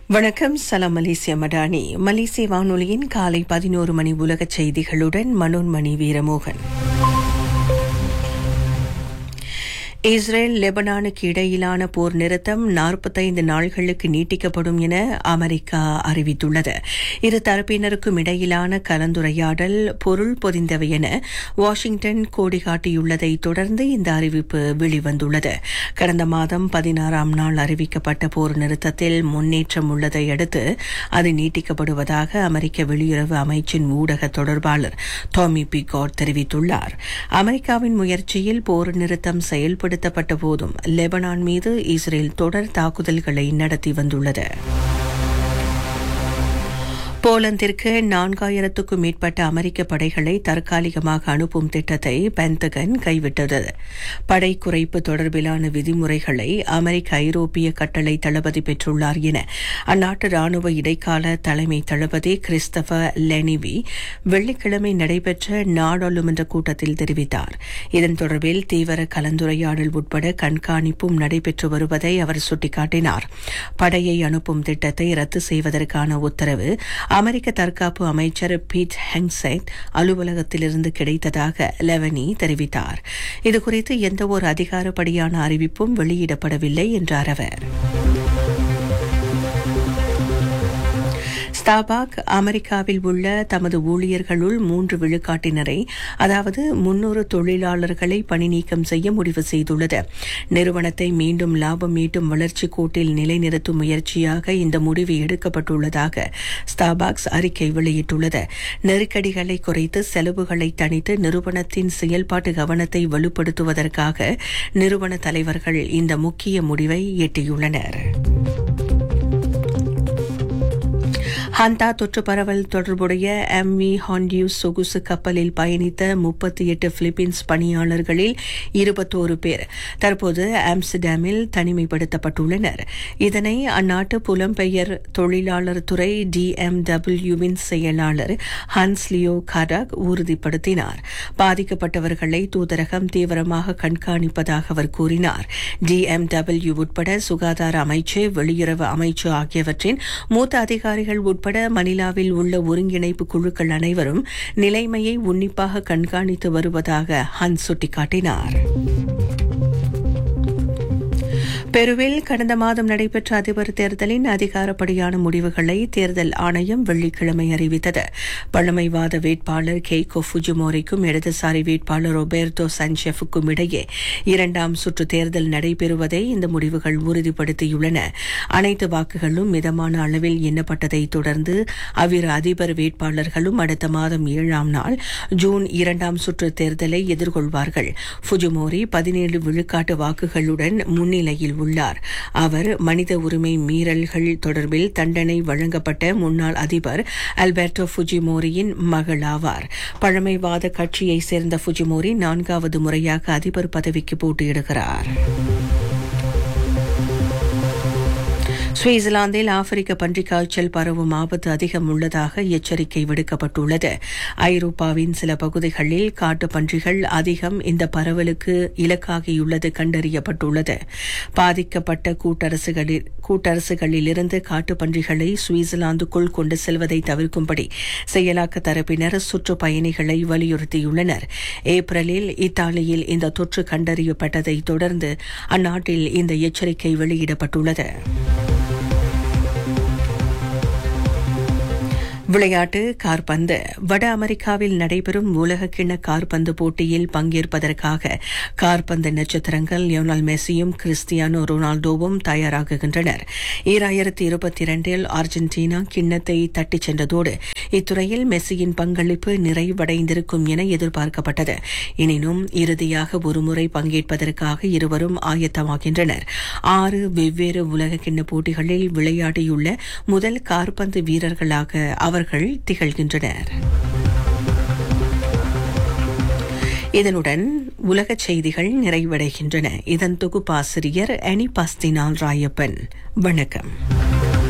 வணக்கம் சலாம் மலேசிய மடானி மலேசிய வானொலியின் காலை பதினோரு மணி உலகச் செய்திகளுடன் மனோன்மணி வீரமோகன் இஸ்ரேல் லெபனானுக்கு இடையிலான போர் நிறுத்தம் நாற்பத்தைந்து நாள்களுக்கு நீட்டிக்கப்படும் என அமெரிக்கா அறிவித்துள்ளது இரு தரப்பினருக்கும் இடையிலான கலந்துரையாடல் பொருள் பொதிந்தவை என வாஷிங்டன் கோடி காட்டியுள்ளதை தொடர்ந்து இந்த அறிவிப்பு வெளிவந்துள்ளது கடந்த மாதம் பதினாறாம் நாள் அறிவிக்கப்பட்ட போர் நிறுத்தத்தில் முன்னேற்றம் உள்ளதை அடுத்து அது நீட்டிக்கப்படுவதாக அமெரிக்க வெளியுறவு அமைச்சின் ஊடக தொடர்பாளர் டாமி பிகாட் தெரிவித்துள்ளார் அமெரிக்காவின் முயற்சியில் போர் நிறுத்தம் செயல்படுத்தப்பட்ட போதும் லெபனான் மீது இஸ்ரேல் தொடர் தாக்குதல்களை நடத்தி வந்துள்ளது போலந்திற்கு நான்காயிரத்துக்கும் மேற்பட்ட அமெரிக்க படைகளை தற்காலிகமாக அனுப்பும் திட்டத்தை பென்தகன் கைவிட்டது படை குறைப்பு தொடர்பிலான விதிமுறைகளை அமெரிக்க ஐரோப்பிய கட்டளை தளபதி பெற்றுள்ளார் என அந்நாட்டு ராணுவ இடைக்கால தலைமை தளபதி கிறிஸ்தபர் லெனிவி வெள்ளிக்கிழமை நடைபெற்ற நாடாளுமன்ற கூட்டத்தில் தெரிவித்தார் இதன் தொடர்பில் தீவிர கலந்துரையாடல் உட்பட கண்காணிப்பும் நடைபெற்று வருவதை அவர் சுட்டிக்காட்டினார் படையை அனுப்பும் திட்டத்தை ரத்து செய்வதற்கான உத்தரவு அமெரிக்க தற்காப்பு அமைச்சர் பீட் ஹெங்செட் அலுவலகத்திலிருந்து கிடைத்ததாக லெவனி தெரிவித்தார் இதுகுறித்து எந்தவொரு அதிகாரப்படியான அறிவிப்பும் வெளியிடப்படவில்லை என்றார் அவர் ஸ்டாபாக் அமெரிக்காவில் உள்ள தமது ஊழியர்களுள் மூன்று விழுக்காட்டினரை அதாவது முன்னூறு தொழிலாளர்களை பணி நீக்கம் செய்ய முடிவு செய்துள்ளது நிறுவனத்தை மீண்டும் லாபம் ஈட்டும் வளர்ச்சி கோட்டில் நிலைநிறுத்தும் முயற்சியாக இந்த முடிவு எடுக்கப்பட்டுள்ளதாக ஸ்டாபாக்ஸ் அறிக்கை வெளியிட்டுள்ளது நெருக்கடிகளை குறைத்து செலவுகளை தணித்து நிறுவனத்தின் செயல்பாட்டு கவனத்தை வலுப்படுத்துவதற்காக நிறுவன தலைவர்கள் இந்த முக்கிய முடிவை எட்டியுள்ளனர் ஹந்தா தொற்று பரவல் தொடர்புடைய எம் வி ஹாண்டியூஸ் சொகுசு கப்பலில் பயணித்த முப்பத்தி எட்டு பிலிப்பீன்ஸ் பணியாளர்களில் இருபத்தோரு பேர் தற்போது ஆம்ஸ்டர்டாமில் தனிமைப்படுத்தப்பட்டுள்ளனர் இதனை அந்நாட்டு புலம்பெயர் தொழிலாளர் துறை டிஎம்டபிள்யூவின் செயலாளர் ஹன்ஸ் லியோ கடாக் உறுதிப்படுத்தினார் பாதிக்கப்பட்டவர்களை தூதரகம் தீவிரமாக கண்காணிப்பதாக அவர் கூறினார் டிஎம்டபிள்யூ உட்பட சுகாதார அமைச்சு வெளியுறவு அமைச்சு ஆகியவற்றின் மூத்த அதிகாரிகள் உட்பட மணிலாவில் உள்ள ஒருங்கிணைப்பு குழுக்கள் அனைவரும் நிலைமையை உன்னிப்பாக கண்காணித்து வருவதாக ஹன் சுட்டிக்காட்டினார் பெருவில் கடந்த மாதம் நடைபெற்ற அதிபர் தேர்தலின் அதிகாரப்படியான முடிவுகளை தேர்தல் ஆணையம் வெள்ளிக்கிழமை அறிவித்தது பழமைவாத வேட்பாளர் கெய்கோ ஃபுஜிமோரிக்கும் இடதுசாரி வேட்பாளர் ரொபேர்டோ சன்ஷெஃபுக்கும் இடையே இரண்டாம் சுற்று தேர்தல் நடைபெறுவதை இந்த முடிவுகள் உறுதிப்படுத்தியுள்ளன அனைத்து வாக்குகளும் மிதமான அளவில் எண்ணப்பட்டதை தொடர்ந்து அவ்விரு அதிபர் வேட்பாளர்களும் அடுத்த மாதம் ஏழாம் நாள் ஜூன் இரண்டாம் சுற்று தேர்தலை எதிர்கொள்வார்கள் ஃபுஜிமோரி பதினேழு விழுக்காட்டு வாக்குகளுடன் முன்னிலையில் உள்ளார் அவர் மனித உரிமை மீறல்கள் தொடர்பில் தண்டனை வழங்கப்பட்ட முன்னாள் அதிபர் அல்பர்டோ ஃபுஜிமோரியின் மகள் ஆவார் பழமைவாத கட்சியைச் சேர்ந்த ஃபுஜிமோரி நான்காவது முறையாக அதிபர் பதவிக்கு போட்டியிடுகிறார் சுவிட்சர்லாந்தில் ஆப்பிரிக்க பன்றிக் காய்ச்சல் பரவும் ஆபத்து அதிகம் உள்ளதாக எச்சரிக்கை விடுக்கப்பட்டுள்ளது ஐரோப்பாவின் சில பகுதிகளில் காட்டு பன்றிகள் அதிகம் இந்த பரவலுக்கு இலக்காகியுள்ளது கண்டறியப்பட்டுள்ளது பாதிக்கப்பட்ட கூட்டரசுகளில் கூட்டரசுகளிலிருந்து காட்டு பன்றிகளை சுவிட்சர்லாந்துக்குள் கொண்டு செல்வதை தவிர்க்கும்படி செயலாக்க தரப்பினர் சுற்றுப்பயணிகளை வலியுறுத்தியுள்ளனர் ஏப்ரலில் இத்தாலியில் இந்த தொற்று கண்டறியப்பட்டதை தொடர்ந்து அந்நாட்டில் இந்த எச்சரிக்கை வெளியிடப்பட்டுள்ளது விளையாட்டு கார்பந்து வட அமெரிக்காவில் நடைபெறும் உலகக்கிண்ண கார்பந்து போட்டியில் பங்கேற்பதற்காக கார்பந்து நட்சத்திரங்கள் லியோனல் மெஸ்ஸியும் கிறிஸ்டியானோ ரொனால்டோவும் தயாராகுகின்றனர் ஈராயிரத்தி இருபத்தி இரண்டில் அர்ஜென்டினா கிண்ணத்தை தட்டிச் சென்றதோடு இத்துறையில் மெஸ்ஸியின் பங்களிப்பு நிறைவடைந்திருக்கும் என எதிர்பார்க்கப்பட்டது எனினும் இறுதியாக ஒருமுறை பங்கேற்பதற்காக இருவரும் ஆயத்தமாகின்றனர் ஆறு வெவ்வேறு உலகக்கிண்ண போட்டிகளில் விளையாடியுள்ள முதல் கார்பந்து வீரர்களாக அவர்கள் திகழ்கின்றனர் இதனுடன் உலகச் செய்திகள் நிறைவடைகின்றன இதன் தொகுப்பாசிரியர் அனி பாஸ்தினால் ராயப்பன் வணக்கம்